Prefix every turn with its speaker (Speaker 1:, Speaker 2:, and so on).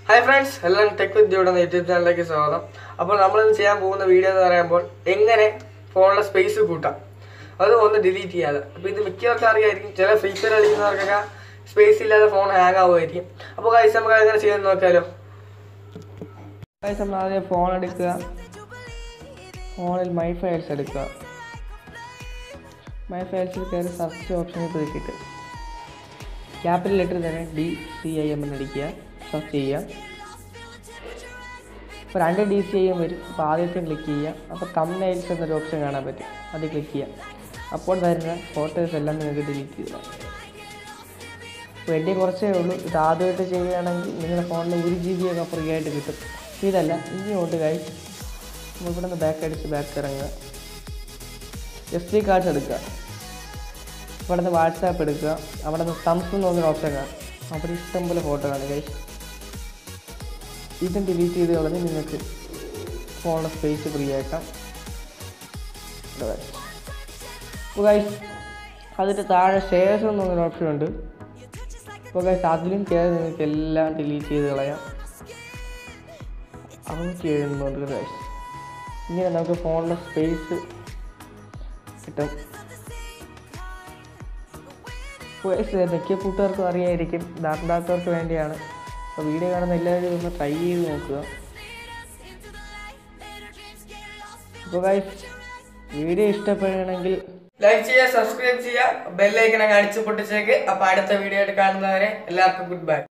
Speaker 1: hi friends എല്ലാം tech വിദ്യയുടെ YouTube ചാനലിലേക്ക് സ്വാഗതം അപ്പോൾ നമ്മൾ ഇന്ന് ചെയ്യാൻ പോകുന്ന വീഡിയോ എന്ന് പറയുമ്പോൾ എങ്ങനെ ഫോണിലെ സ്പേസ് കൂട്ടാം അത് ഒന്ന് ഡിലീറ്റ് ചെയ്യാതെ അപ്പോൾ ഇത് മിക്കവർക്കും അറിയായിരിക്കും ചില ഫ്രീ ഫയർ കളിക്കുന്നവർക്കൊക്കെ സ്പേസ് ഇല്ലാതെ ഫോൺ ഹാങ് ആവുമായിരിക്കും അപ്പോൾ കൈസ് നമുക്ക് എങ്ങനെ ചെയ്യാൻ നോക്കിയാലോ കൈസ് നമ്മൾ ആദ്യം ഫോൺ എടുക്കുക ഫോണിൽ മൈ ഫയൽസ് എടുക്കുക മൈ ഫയൽസിൽ കയറി സെർച്ച് ഓപ്ഷനിൽ ക്ലിക്കിട്ട് ക്യാപിറ്റൽ ലെറ്റർ തന്നെ ഡി സി ഐ എം എന്ന് അടിക്കുക സെർച്ച് ചെയ്യുക ഇപ്പോൾ രണ്ട് ഡി സി ഐ എം വരും അപ്പോൾ ആദ്യത്തെ ക്ലിക്ക് ചെയ്യുക അപ്പോൾ കംനൈൽസ് എന്നൊരു ഓപ്ഷൻ കാണാൻ പറ്റും അത് ക്ലിക്ക് ചെയ്യുക അപ്പോൾ വരുന്ന ഫോട്ടോസ് എല്ലാം നിങ്ങൾക്ക് ഡിലീറ്റ് ചെയ്യുക അപ്പോൾ എൻ്റെ കുറച്ചേ ഉള്ളൂ ഇത് ആദ്യമായിട്ട് ചെയ്യുകയാണെങ്കിൽ നിങ്ങളുടെ ഫോണിൽ ഒരു ജി ബി ഒക്കെ ഫ്രീ ആയിട്ട് കിട്ടും ഇതല്ല ഇനിയോട്ട് കായി നമ്മൾ ഇവിടെ നിന്ന് ബാക്ക് അടിച്ച് ബാക്ക് ഇറങ്ങുക എസ് ഡി കാർഡ്സ് എടുക്കുക ഇവിടെ നിന്ന് വാട്സാപ്പ് എടുക്കുക അവിടെ നിന്ന് തംസ് എന്ന് പറഞ്ഞൊരു ഓപ്ഷൻ കാണും അവിടെ ഇഷ്ടംപോലെ ഫോട്ടോ കാണും ഗൈസ് ഇതും ഡിലീറ്റ് ചെയ്ത് കളഞ്ഞ് നിങ്ങൾക്ക് ഫോണിലെ സ്പേസ് ഫ്രീ ആക്കാം അപ്പോൾ ഗൈസ് അതിൻ്റെ താഴെ ഷെയർസ് എന്ന് പറഞ്ഞൊരു ഓപ്ഷൻ ഉണ്ട് അപ്പോൾ ഗൈസ് അതിലും കയറി നിങ്ങൾക്ക് എല്ലാം ഡിലീറ്റ് ചെയ്ത് കളയാം അറുന്നൂറ്റി എഴുന്നൂറ് ഗൈസ് ഇങ്ങനെ നമുക്ക് ഫോണിലെ സ്പേസ് കിട്ടും വയസ്സ് മിക്ക കൂട്ടുകാർക്കും അറിയായിരിക്കും ദാർണ്ടാത്തവർക്ക് വേണ്ടിയാണ് അപ്പോൾ വീഡിയോ കാണുന്ന എല്ലാവരും ഒന്ന് ട്രൈ ചെയ്ത് നോക്കുക അപ്പോൾ ഗൈസ് വീഡിയോ ഇഷ്ടപ്പെടുകയാണെങ്കിൽ ലൈക്ക് ചെയ്യുക സബ്സ്ക്രൈബ് ചെയ്യുക ബെല്ലൈക്കണൊക്കെ അടിച്ച് പൊട്ടിച്ചേക്ക് അപ്പോൾ അടുത്ത വീഡിയോ ആയിട്ട് കാണുന്നവരെ എല്ലാവർക്കും ഗുഡ് ബൈ